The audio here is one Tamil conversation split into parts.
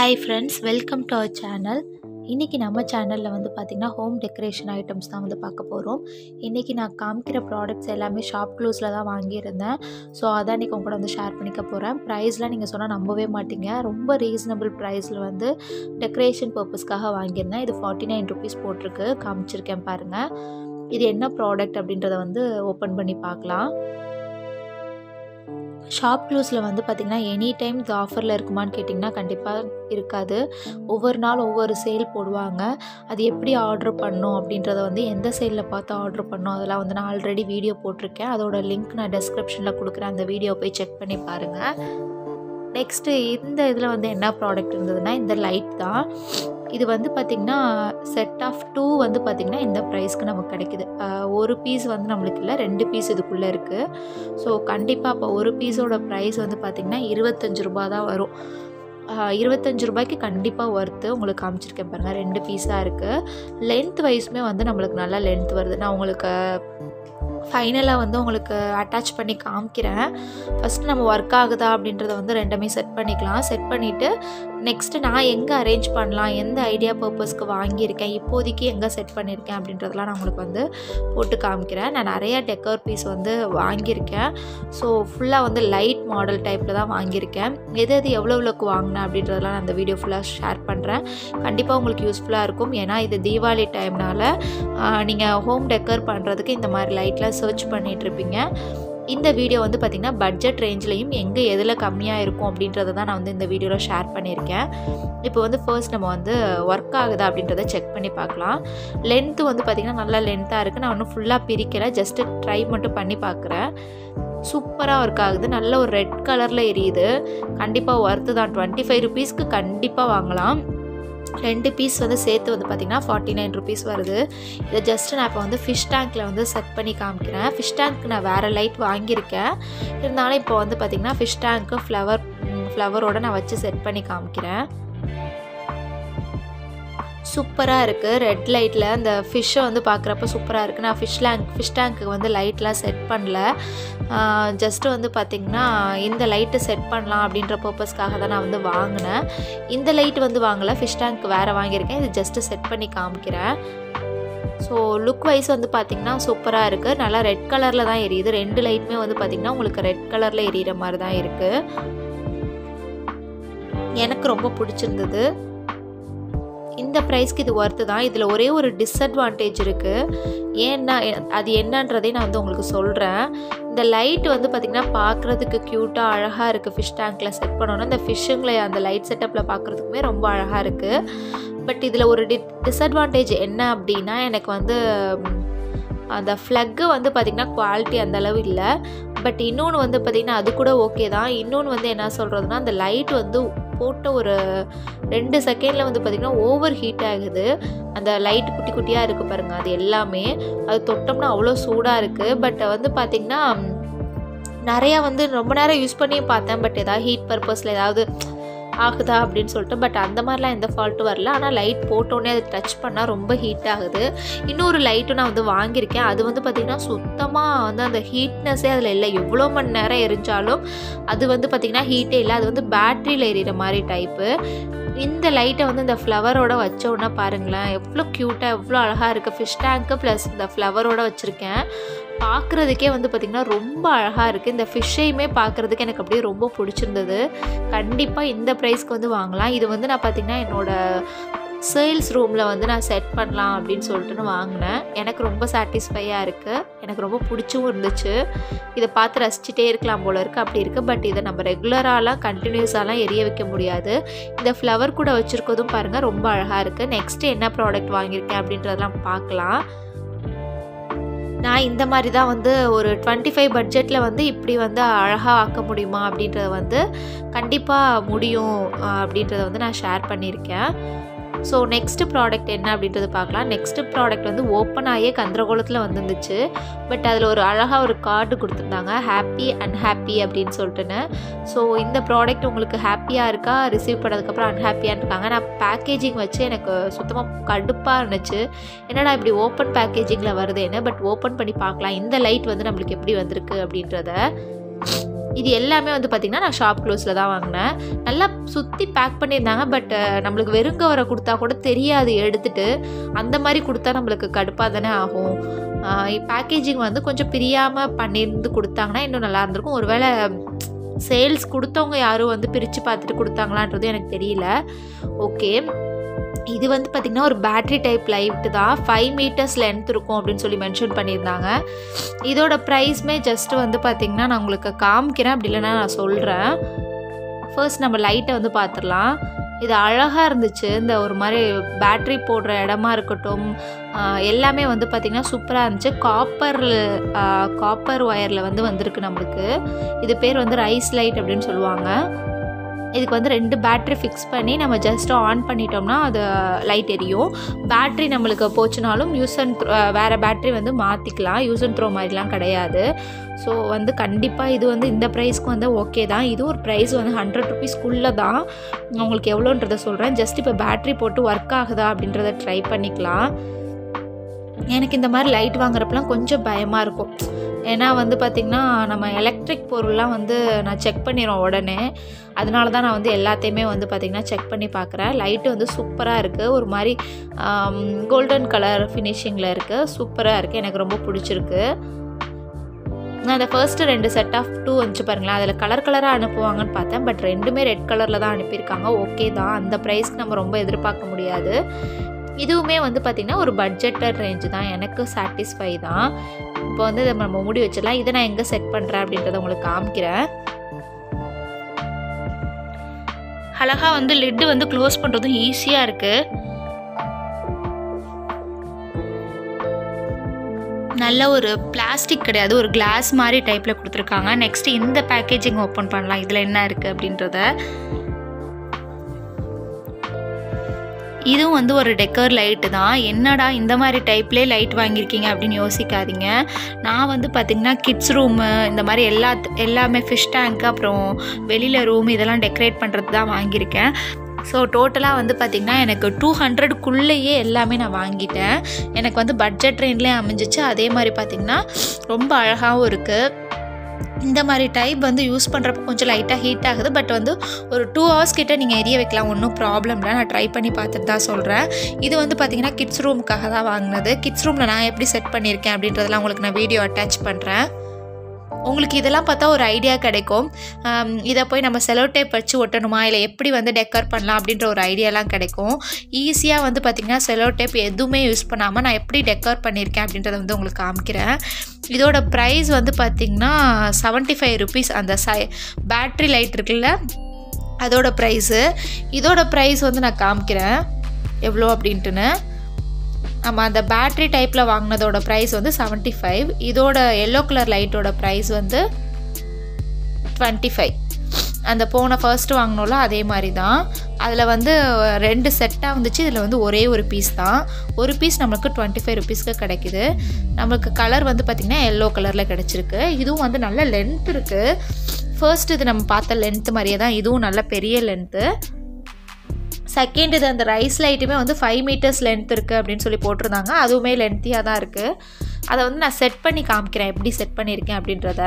hi friends welcome to our channel இன்றைக்கி நம்ம சேனலில் வந்து பார்த்திங்கன்னா ஹோம் டெக்கரேஷன் ஐட்டம்ஸ் தான் வந்து பார்க்க போகிறோம் இன்றைக்கி நான் காமிக்கிற ப்ராடக்ட்ஸ் எல்லாமே ஷாப் க்ளோஸில் தான் வாங்கியிருந்தேன் ஸோ அதான் இன்றைக்கி உங்க கூட வந்து ஷேர் பண்ணிக்க போகிறேன் ப்ரைஸ்லாம் நீங்கள் சொன்னால் நம்பவே மாட்டீங்க ரொம்ப ரீசனபிள் ப்ரைஸில் வந்து டெக்கரேஷன் பர்பஸ்க்காக வாங்கியிருந்தேன் இது ஃபார்ட்டி நைன் ருபீஸ் போட்டிருக்கு காமிச்சிருக்கேன் பாருங்கள் இது என்ன ப்ராடக்ட் அப்படின்றத வந்து ஓப்பன் பண்ணி பார்க்கலாம் ஷாப் க்ளூஸில் வந்து பார்த்திங்கன்னா எனி டைம் இது ஆஃபரில் இருக்குமான்னு கேட்டிங்கன்னா கண்டிப்பாக இருக்காது ஒவ்வொரு நாள் ஒவ்வொரு சேல் போடுவாங்க அது எப்படி ஆர்டர் பண்ணோம் அப்படின்றத வந்து எந்த சேலில் பார்த்து ஆர்டர் பண்ணோம் அதெல்லாம் வந்து நான் ஆல்ரெடி வீடியோ போட்டிருக்கேன் அதோட லிங்க் நான் டெஸ்கிரிப்ஷனில் கொடுக்குறேன் அந்த வீடியோ போய் செக் பண்ணி பாருங்கள் நெக்ஸ்ட்டு இந்த இதில் வந்து என்ன ப்ராடக்ட் இருந்ததுன்னா இந்த லைட் தான் இது வந்து பார்த்திங்கன்னா செட் ஆஃப் டூ வந்து பார்த்திங்கன்னா இந்த ப்ரைஸ்க்கு நமக்கு கிடைக்குது ஒரு பீஸ் வந்து நம்மளுக்கு இல்லை ரெண்டு பீஸ் இதுக்குள்ளே இருக்குது ஸோ கண்டிப்பாக அப்போ ஒரு பீஸோட ப்ரைஸ் வந்து பார்த்திங்கன்னா இருபத்தஞ்சு ரூபா தான் வரும் இருபத்தஞ்சு ரூபாய்க்கு கண்டிப்பாக ஒர்த்து உங்களுக்கு காமிச்சிருக்கேன் பாருங்கள் ரெண்டு பீஸாக இருக்குது லென்த் வைஸுமே வந்து நம்மளுக்கு நல்லா லென்த் வருது நான் உங்களுக்கு ஃபைனலாக வந்து உங்களுக்கு அட்டாச் பண்ணி காமிக்கிறேன் ஃபஸ்ட்டு நம்ம ஒர்க் ஆகுதா அப்படின்றத வந்து ரெண்டுமே செட் பண்ணிக்கலாம் செட் பண்ணிவிட்டு நெக்ஸ்ட்டு நான் எங்கே அரேஞ்ச் பண்ணலாம் எந்த ஐடியா பர்பஸ்க்கு வாங்கியிருக்கேன் இப்போதைக்கு எங்கே செட் பண்ணியிருக்கேன் அப்படின்றதெல்லாம் நான் உங்களுக்கு வந்து போட்டு காமிக்கிறேன் நான் நிறையா டெக்கர் பீஸ் வந்து வாங்கியிருக்கேன் ஸோ ஃபுல்லாக வந்து லைட் மாடல் டைப்பில் தான் வாங்கியிருக்கேன் எது எது எவ்வளோ எவ்வளோக்கு வாங்கினேன் அப்படின்றதெல்லாம் நான் அந்த வீடியோ ஃபுல்லாக ஷேர் பண்ணுறேன் கண்டிப்பாக உங்களுக்கு யூஸ்ஃபுல்லாக இருக்கும் ஏன்னா இது தீபாவளி டைம்னால நீங்கள் ஹோம் டெக்கர் பண்ணுறதுக்கு இந்த மாதிரி லைட்லாம் சர்ச் பண்ணிகிட்ருப்பீங்க இந்த வீடியோ வந்து பார்த்திங்கன்னா பட்ஜெட் ரேஞ்ச்லேயும் எங்கே எதில் கம்மியாக இருக்கும் அப்படின்றத தான் நான் வந்து இந்த வீடியோவில் ஷேர் பண்ணியிருக்கேன் இப்போ வந்து ஃபர்ஸ்ட் நம்ம வந்து ஒர்க் ஆகுதா அப்படின்றத செக் பண்ணி பார்க்கலாம் லென்த்து வந்து பார்த்திங்கன்னா நல்லா லென்த்தாக இருக்குது நான் ஒன்றும் ஃபுல்லாக பிரிக்கலை ஜஸ்ட்டு ட்ரை மட்டும் பண்ணி பார்க்குறேன் சூப்பராக ஒர்க் ஆகுது நல்ல ஒரு ரெட் கலரில் எரியுது கண்டிப்பாக ஒர்த்து தான் டுவெண்ட்டி ஃபைவ் ருபீஸ்க்கு கண்டிப்பாக வாங்கலாம் ரெண்டு பீஸ் வந்து சேர்த்து வந்து பார்த்திங்கன்னா ஃபார்ட்டி நைன் ருபீஸ் வருது இதை ஜஸ்ட்டு நான் இப்போ வந்து ஃபிஷ் டேங்க்கில் வந்து செட் பண்ணி காமிக்கிறேன் ஃபிஷ் டேங்க்கு நான் வேறு லைட் வாங்கியிருக்கேன் இருந்தாலும் இப்போ வந்து பார்த்திங்கன்னா ஃபிஷ் டேங்க்கு ஃப்ளவர் ஃப்ளவரோடு நான் வச்சு செட் பண்ணி காமிக்கிறேன் சூப்பராக இருக்குது ரெட் லைட்டில் அந்த ஃபிஷ்ஷை வந்து பார்க்குறப்ப சூப்பராக இருக்குது நான் ஃபிஷ் டேங்க் ஃபிஷ் டேங்க்கு வந்து லைட்லாம் செட் பண்ணல ஜஸ்ட்டு வந்து பார்த்திங்கன்னா இந்த லைட்டு செட் பண்ணலாம் அப்படின்ற பர்பஸ்க்காக தான் நான் வந்து வாங்கினேன் இந்த லைட் வந்து வாங்கலை ஃபிஷ் டேங்க் வேறு வாங்கியிருக்கேன் இது ஜஸ்ட்டு செட் பண்ணி காமிக்கிறேன் ஸோ லுக் வைஸ் வந்து பார்த்திங்கன்னா சூப்பராக இருக்குது நல்லா ரெட் கலரில் தான் எரியுது ரெண்டு லைட்டுமே வந்து பார்த்திங்கன்னா உங்களுக்கு ரெட் கலரில் எரியிற மாதிரி தான் இருக்குது எனக்கு ரொம்ப பிடிச்சிருந்தது இந்த ப்ரைஸ்க்கு இது ஒர்த்து தான் இதில் ஒரே ஒரு டிஸ்அட்வான்டேஜ் இருக்குது ஏன்னா அது என்னன்றதே நான் வந்து உங்களுக்கு சொல்கிறேன் இந்த லைட் வந்து பார்த்திங்கன்னா பார்க்குறதுக்கு க்யூட்டாக அழகாக இருக்குது ஃபிஷ் டேங்க்கில் செட் பண்ணோன்னா இந்த ஃபிஷ்ஷுங்களை அந்த லைட் செட்டப்பில் பார்க்குறதுக்குமே ரொம்ப அழகாக இருக்குது பட் இதில் ஒரு டி டிஸ்அட்வான்டேஜ் என்ன அப்படின்னா எனக்கு வந்து அந்த ஃப்ளக்கு வந்து பார்த்திங்கன்னா குவாலிட்டி அந்தளவு இல்லை பட் இன்னொன்று வந்து பார்த்திங்கன்னா அது கூட ஓகே தான் இன்னொன்று வந்து என்ன சொல்கிறதுனா அந்த லைட் வந்து போட்ட ஒரு ரெண்டு செகண்டில் வந்து பார்த்திங்கன்னா ஓவர் ஹீட் ஆகுது அந்த லைட் குட்டி குட்டியாக இருக்குது பாருங்கள் அது எல்லாமே அது தொட்டோம்னா அவ்வளோ சூடாக இருக்குது பட் வந்து பார்த்திங்கன்னா நிறையா வந்து ரொம்ப நேரம் யூஸ் பண்ணி பார்த்தேன் பட் ஏதாவது ஹீட் பர்பஸில் ஏதாவது ஆகுதா அப்படின்னு சொல்லிட்டு பட் அந்த மாதிரிலாம் எந்த ஃபால்ட்டும் வரல ஆனால் லைட் போட்டோன்னே அது டச் பண்ணால் ரொம்ப ஹீட் ஆகுது இன்னொரு லைட்டும் நான் வந்து வாங்கியிருக்கேன் அது வந்து பார்த்திங்கன்னா சுத்தமாக வந்து அந்த ஹீட்னஸே அதில் இல்லை எவ்வளோ மணி நேரம் எரிஞ்சாலும் அது வந்து பார்த்திங்கன்னா ஹீட்டே இல்லை அது வந்து பேட்ரியில் எரியிற மாதிரி டைப்பு இந்த லைட்டை வந்து இந்த ஃப்ளவரோட வச்சோன்னா பாருங்களேன் எவ்வளோ க்யூட்டாக எவ்வளோ அழகாக இருக்குது ஃபிஷ் டேங்க்கு ப்ளஸ் இந்த ஃப்ளவரோட வச்சுருக்கேன் பார்க்குறதுக்கே வந்து பார்த்திங்கன்னா ரொம்ப அழகாக இருக்குது இந்த ஃபிஷ்ஷையுமே பார்க்குறதுக்கு எனக்கு அப்படியே ரொம்ப பிடிச்சிருந்தது கண்டிப்பாக இந்த ப்ரைஸ்க்கு வந்து வாங்கலாம் இது வந்து நான் பார்த்திங்கன்னா என்னோடய சேல்ஸ் ரூமில் வந்து நான் செட் பண்ணலாம் அப்படின்னு சொல்லிட்டு வாங்கினேன் எனக்கு ரொம்ப சாட்டிஸ்ஃபையாக இருக்குது எனக்கு ரொம்ப பிடிச்சும் இருந்துச்சு இதை பார்த்து ரசிச்சுட்டே இருக்கலாம் போல இருக்குது அப்படி இருக்குது பட் இதை நம்ம ரெகுலராலாம் கண்டினியூஸாலாம் எரிய வைக்க முடியாது இந்த ஃப்ளவர் கூட வச்சுருக்கதும் பாருங்கள் ரொம்ப அழகாக இருக்குது நெக்ஸ்ட்டு என்ன ப்ராடக்ட் வாங்கியிருக்கேன் அப்படின்றதெல்லாம் பார்க்கலாம் நான் இந்த மாதிரி தான் வந்து ஒரு டுவெண்ட்டி ஃபைவ் பட்ஜெட்டில் வந்து இப்படி வந்து அழகாக ஆக்க முடியுமா அப்படின்றத வந்து கண்டிப்பாக முடியும் அப்படின்றத வந்து நான் ஷேர் பண்ணியிருக்கேன் ஸோ நெக்ஸ்ட்டு ப்ராடக்ட் என்ன அப்படின்றது பார்க்கலாம் நெக்ஸ்ட்டு ப்ராடக்ட் வந்து ஓப்பன் ஆகியே கந்திரகோலத்தில் வந்துருந்துச்சு பட் அதில் ஒரு அழகாக ஒரு கார்டு கொடுத்துருந்தாங்க ஹாப்பி அண்ட் ஹாப்பி அப்படின்னு சொல்லிட்டுன்னு ஸோ இந்த ப்ராடக்ட் உங்களுக்கு ஹாப்பியாக இருக்கா ரிசீவ் பண்ணதுக்கப்புறம் அன்ஹாப்பியாக இருக்காங்க நான் பேக்கேஜிங் வச்சு எனக்கு சுத்தமாக கடுப்பாக இருந்துச்சு என்னடா இப்படி ஓப்பன் பேக்கேஜிங்கில் வருதுன்னு பட் ஓப்பன் பண்ணி பார்க்கலாம் இந்த லைட் வந்து நம்மளுக்கு எப்படி வந்திருக்கு அப்படின்றத இது எல்லாமே வந்து பார்த்திங்கன்னா நான் ஷாப் க்ளோஸில் தான் வாங்கினேன் நல்லா சுற்றி பேக் பண்ணியிருந்தாங்க பட் நம்மளுக்கு வெறுங்க வர கொடுத்தா கூட தெரியாது எடுத்துட்டு அந்த மாதிரி கொடுத்தா நம்மளுக்கு கடுப்பாக தானே ஆகும் பேக்கேஜிங் வந்து கொஞ்சம் பிரியாமல் பண்ணியிருந்து கொடுத்தாங்கன்னா இன்னும் நல்லா இருந்திருக்கும் ஒருவேளை சேல்ஸ் கொடுத்தவங்க யாரும் வந்து பிரித்து பார்த்துட்டு கொடுத்தாங்களான்றது எனக்கு தெரியல ஓகே இது வந்து பார்த்திங்கன்னா ஒரு பேட்ரி டைப் லைட்டு தான் ஃபைவ் மீட்டர்ஸ் லென்த் இருக்கும் அப்படின்னு சொல்லி மென்ஷன் பண்ணியிருந்தாங்க இதோட ப்ரைஸ்மே ஜஸ்ட் வந்து பார்த்திங்கன்னா நான் உங்களுக்கு காமிக்கிறேன் அப்படி இல்லைன்னா நான் சொல்கிறேன் ஃபர்ஸ்ட் நம்ம லைட்டை வந்து பார்த்துடலாம் இது அழகாக இருந்துச்சு இந்த ஒரு மாதிரி பேட்ரி போடுற இடமா இருக்கட்டும் ஆஹ் எல்லாமே வந்து பார்த்திங்கன்னா சூப்பராக இருந்துச்சு காப்பர் காப்பர் ஒயரில் வந்து வந்திருக்கு நம்மளுக்கு இது பேர் வந்து ரைஸ் லைட் அப்படின்னு சொல்லுவாங்க இதுக்கு வந்து ரெண்டு பேட்ரி ஃபிக்ஸ் பண்ணி நம்ம ஜஸ்ட் ஆன் பண்ணிட்டோம்னா அது லைட் எரியும் பேட்ரி நம்மளுக்கு போச்சுனாலும் யூஸ் அண்ட் வேறு பேட்ரி வந்து மாற்றிக்கலாம் யூஸ் அண்ட் த்ரோ மாதிரிலாம் கிடையாது ஸோ வந்து கண்டிப்பாக இது வந்து இந்த ப்ரைஸ்க்கு வந்து ஓகே தான் இது ஒரு ப்ரைஸ் வந்து ஹண்ட்ரட் ருபீஸ்க்குள்ளே தான் நான் உங்களுக்கு எவ்வளோன்றதை சொல்கிறேன் ஜஸ்ட் இப்போ பேட்ரி போட்டு ஒர்க் ஆகுதா அப்படின்றத ட்ரை பண்ணிக்கலாம் எனக்கு இந்த மாதிரி லைட் வாங்குறப்பலாம் கொஞ்சம் பயமாக இருக்கும் ஏன்னா வந்து பார்த்திங்கன்னா நம்ம எலக்ட்ரிக் பொருள்லாம் வந்து நான் செக் பண்ணிடுவேன் உடனே அதனால தான் நான் வந்து எல்லாத்தையுமே வந்து பார்த்திங்கன்னா செக் பண்ணி பார்க்குறேன் லைட்டு வந்து சூப்பராக இருக்குது ஒரு மாதிரி கோல்டன் கலர் ஃபினிஷிங்கில் இருக்குது சூப்பராக இருக்குது எனக்கு ரொம்ப பிடிச்சிருக்கு நான் அந்த ஃபர்ஸ்ட்டு ரெண்டு செட் ஆஃப் டூ வந்துச்சு பாருங்களேன் அதில் கலர் கலராக அனுப்புவாங்கன்னு பார்த்தேன் பட் ரெண்டுமே ரெட் கலரில் தான் அனுப்பியிருக்காங்க ஓகே தான் அந்த ப்ரைஸ்க்கு நம்ம ரொம்ப எதிர்பார்க்க முடியாது இதுவுமே வந்து பார்த்திங்கன்னா ஒரு பட்ஜெட்டட் ரேஞ்சு தான் எனக்கு சாட்டிஸ்ஃபை தான் இப்போ வந்து இதை நம்ம மூடி வச்சிடலாம் இதை நான் எங்கே செட் பண்ணுறேன் அப்படின்றத உங்களுக்கு காமிக்கிறேன் அழகாக வந்து லிட்டு வந்து க்ளோஸ் பண்ணுறதும் ஈஸியாக இருக்குது நல்ல ஒரு பிளாஸ்டிக் கிடையாது ஒரு கிளாஸ் மாதிரி டைப்பில் கொடுத்துருக்காங்க நெக்ஸ்ட்டு இந்த பேக்கேஜிங் ஓப்பன் பண்ணலாம் இதில் என்ன இருக்குது அப்படின்றத இதுவும் வந்து ஒரு டெக்கர் லைட்டு தான் என்னடா இந்த மாதிரி டைப்லேயே லைட் வாங்கியிருக்கீங்க அப்படின்னு யோசிக்காதீங்க நான் வந்து பார்த்திங்கன்னா கிட்ஸ் ரூமு இந்த மாதிரி எல்லா எல்லாமே ஃபிஷ் டேங்க் அப்புறம் வெளியில் ரூம் இதெல்லாம் டெக்கரேட் பண்ணுறது தான் வாங்கியிருக்கேன் ஸோ டோட்டலாக வந்து பார்த்திங்கன்னா எனக்கு டூ ஹண்ட்ரடுக்குள்ளேயே எல்லாமே நான் வாங்கிட்டேன் எனக்கு வந்து பட்ஜெட் ரேஞ்ச்லேயே அமைஞ்சிச்சு அதே மாதிரி பார்த்திங்கன்னா ரொம்ப அழகாகவும் இருக்குது இந்த மாதிரி டைப் வந்து யூஸ் பண்ணுறப்ப கொஞ்சம் லைட்டாக ஹீட் ஆகுது பட் வந்து ஒரு டூ ஹவர்ஸ் கிட்ட நீங்கள் எரிய வைக்கலாம் ஒன்றும் ப்ராப்ளம் இல்லை நான் ட்ரை பண்ணி பார்த்துட்டு தான் சொல்கிறேன் இது வந்து பார்த்திங்கன்னா கிட்ஸ் ரூமுக்காக தான் வாங்கினது கிட்ஸ் ரூமில் நான் எப்படி செட் பண்ணியிருக்கேன் அப்படின்றதெல்லாம் உங்களுக்கு நான் வீடியோ அட்டாச் பண்ணுறேன் உங்களுக்கு இதெல்லாம் பார்த்தா ஒரு ஐடியா கிடைக்கும் ஆம், இதை போய் நம்ம செலோ டேப் வச்சு ஒட்டணுமா இல்லை எப்படி வந்து டெக்கர் பண்ணலாம் அப்படின்ற ஒரு ஐடியாலாம் கிடைக்கும் ஈஸியாக வந்து பார்த்திங்கன்னா செலோ டேப் எதுவுமே யூஸ் பண்ணாமல் நான் எப்படி டெக்கர் பண்ணியிருக்கேன் அப்படின்றத வந்து உங்களுக்கு காமிக்கிறேன் இதோட ப்ரைஸ் வந்து பார்த்திங்கன்னா செவன்ட்டி ஃபைவ் ருபீஸ் அந்த சை பேட்ரி லைட் இருக்குல்ல அதோட ப்ரைஸு இதோட ப்ரைஸ் வந்து நான் காமிக்கிறேன் எவ்வளோ அப்படின்ட்டுன்னு நம்ம அந்த பேட்ரி டைப்பில் வாங்கினதோட ப்ரைஸ் வந்து செவன்ட்டி ஃபைவ் இதோட எல்லோ கலர் லைட்டோட ப்ரைஸ் வந்து டுவெண்ட்டி ஃபைவ் அந்த போன ஃபர்ஸ்ட் வாங்கினோம்ல அதே மாதிரி தான் அதில் வந்து ரெண்டு செட்டாக வந்துச்சு இதில் வந்து ஒரே ஒரு பீஸ் தான் ஒரு பீஸ் நம்மளுக்கு டுவெண்ட்டி ஃபைவ் ருபீஸ்க்கு கிடைக்குது நம்மளுக்கு கலர் வந்து பார்த்திங்கன்னா எல்லோ கலரில் கிடச்சிருக்கு இதுவும் வந்து நல்ல லென்த் இருக்குது ஃபர்ஸ்ட் இது நம்ம பார்த்த லென்த் மாதிரியே தான் இதுவும் நல்ல பெரிய லென்த்து செகண்ட் இது அந்த ரைஸ் லைட்டுமே வந்து ஃபைவ் மீட்டர்ஸ் லென்த் இருக்குது அப்படின்னு சொல்லி போட்டிருந்தாங்க அதுவுமே லென்த்தியாக தான் இருக்குது அதை வந்து நான் செட் பண்ணி காமிக்கிறேன் எப்படி செட் பண்ணியிருக்கேன் அப்படின்றத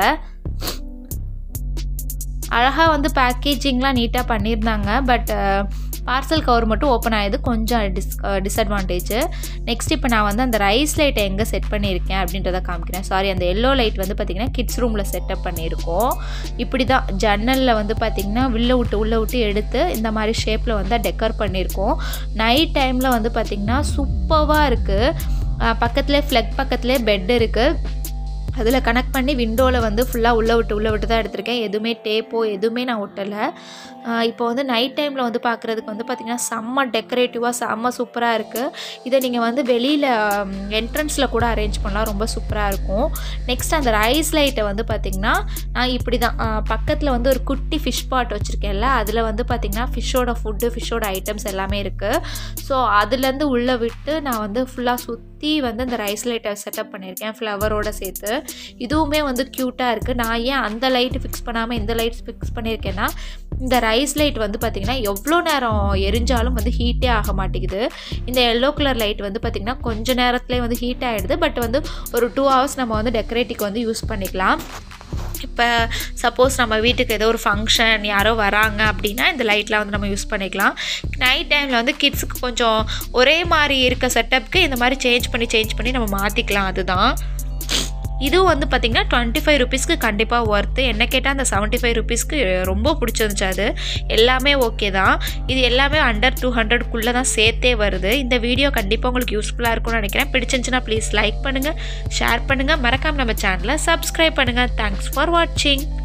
அழகாக வந்து பேக்கேஜிங்லாம் நீட்டாக பண்ணியிருந்தாங்க பட் பார்சல் கவர் மட்டும் ஓப்பன் ஆகிது கொஞ்சம் டிஸ் டிஸ்அட்வான்டேஜ் நெக்ஸ்ட் இப்போ நான் வந்து அந்த ரைஸ் லைட்டை எங்கே செட் பண்ணியிருக்கேன் அப்படின்றத காமிக்கிறேன் சாரி அந்த எல்லோ லைட் வந்து பார்த்திங்கன்னா கிட்ஸ் ரூமில் செட்டப் பண்ணியிருக்கோம் இப்படி தான் ஜன்னலில் வந்து பார்த்திங்கன்னா உள்ளே விட்டு உள்ளே விட்டு எடுத்து இந்த மாதிரி ஷேப்பில் வந்து டெக்கர் பண்ணியிருக்கோம் நைட் டைமில் வந்து பார்த்திங்கன்னா சூப்பராக இருக்குது பக்கத்துலேயே ஃப்ளக் பக்கத்துலேயே பெட் இருக்குது அதில் கனெக்ட் பண்ணி விண்டோவில் வந்து ஃபுல்லாக உள்ளே விட்டு உள்ளே விட்டு தான் எடுத்திருக்கேன் எதுவுமே டேப்போ எதுவுமே நான் ஒட்டலை இப்போ வந்து நைட் டைமில் வந்து பார்க்குறதுக்கு வந்து பார்த்திங்கன்னா செம்ம டெக்கரேட்டிவாக செம்ம சூப்பராக இருக்குது இதை நீங்கள் வந்து வெளியில் என்ட்ரன்ஸில் கூட அரேஞ்ச் பண்ணலாம் ரொம்ப சூப்பராக இருக்கும் நெக்ஸ்ட் அந்த ரைஸ் லைட்டை வந்து பார்த்திங்கன்னா நான் இப்படி தான் பக்கத்தில் வந்து ஒரு குட்டி ஃபிஷ் பாட் வச்சுருக்கேன்ல அதில் வந்து பார்த்திங்கன்னா ஃபிஷ்ஷோட ஃபுட்டு ஃபிஷ்ஷோட ஐட்டம்ஸ் எல்லாமே இருக்குது ஸோ அதுலேருந்து உள்ளே விட்டு நான் வந்து ஃபுல்லாக சுற்றி வந்து அந்த ரைஸ் லைட்டை செட்டப் பண்ணியிருக்கேன் ஃப்ளவரோட சேர்த்து இதுவுமே வந்து க்யூட்டாக இருக்குது நான் ஏன் அந்த லைட்டு ஃபிக்ஸ் பண்ணாமல் இந்த லைட் ஃபிக்ஸ் பண்ணியிருக்கேன்னா இந்த ரைஸ் லைட் வந்து பார்த்திங்கன்னா எவ்வளோ நேரம் எரிஞ்சாலும் வந்து ஹீட்டே ஆக மாட்டேங்குது இந்த எல்லோ கலர் லைட் வந்து பார்த்திங்கன்னா கொஞ்ச நேரத்துலேயே வந்து ஹீட் ஆகிடுது பட் வந்து ஒரு டூ ஹவர்ஸ் நம்ம வந்து டெக்கரேட்டிக்கு வந்து யூஸ் பண்ணிக்கலாம் இப்போ சப்போஸ் நம்ம வீட்டுக்கு ஏதோ ஒரு ஃபங்க்ஷன் யாரோ வராங்க அப்படின்னா இந்த லைட்லாம் வந்து நம்ம யூஸ் பண்ணிக்கலாம் நைட் டைமில் வந்து கிட்ஸுக்கு கொஞ்சம் ஒரே மாதிரி இருக்க செட்டப்க்கு இந்த மாதிரி சேஞ்ச் பண்ணி சேஞ்ச் பண்ணி நம்ம மாற்றிக்கலாம் அதுதான் இதுவும் வந்து பார்த்திங்கன்னா டுவெண்ட்டி ஃபைவ் ருபீஸ்க்கு கண்டிப்பாக ஒர்த்து என்ன கேட்டால் அந்த செவன்ட்டி ஃபைவ் ருபீஸ்க்கு ரொம்ப பிடிச்சிருந்துச்சு அது எல்லாமே ஓகே தான் இது எல்லாமே அண்டர் டூ ஹண்ட்ரட்குள்ளே தான் சேர்த்தே வருது இந்த வீடியோ கண்டிப்பாக உங்களுக்கு யூஸ்ஃபுல்லாக இருக்கும்னு நினைக்கிறேன் பிடிச்சிருந்துச்சுன்னா ப்ளீஸ் லைக் பண்ணுங்கள் ஷேர் பண்ணுங்கள் மறக்காமல் நம்ம சேனலை சப்ஸ்கிரைப் பண்ணுங்கள் தேங்க்ஸ் ஃபார் வாட்சிங்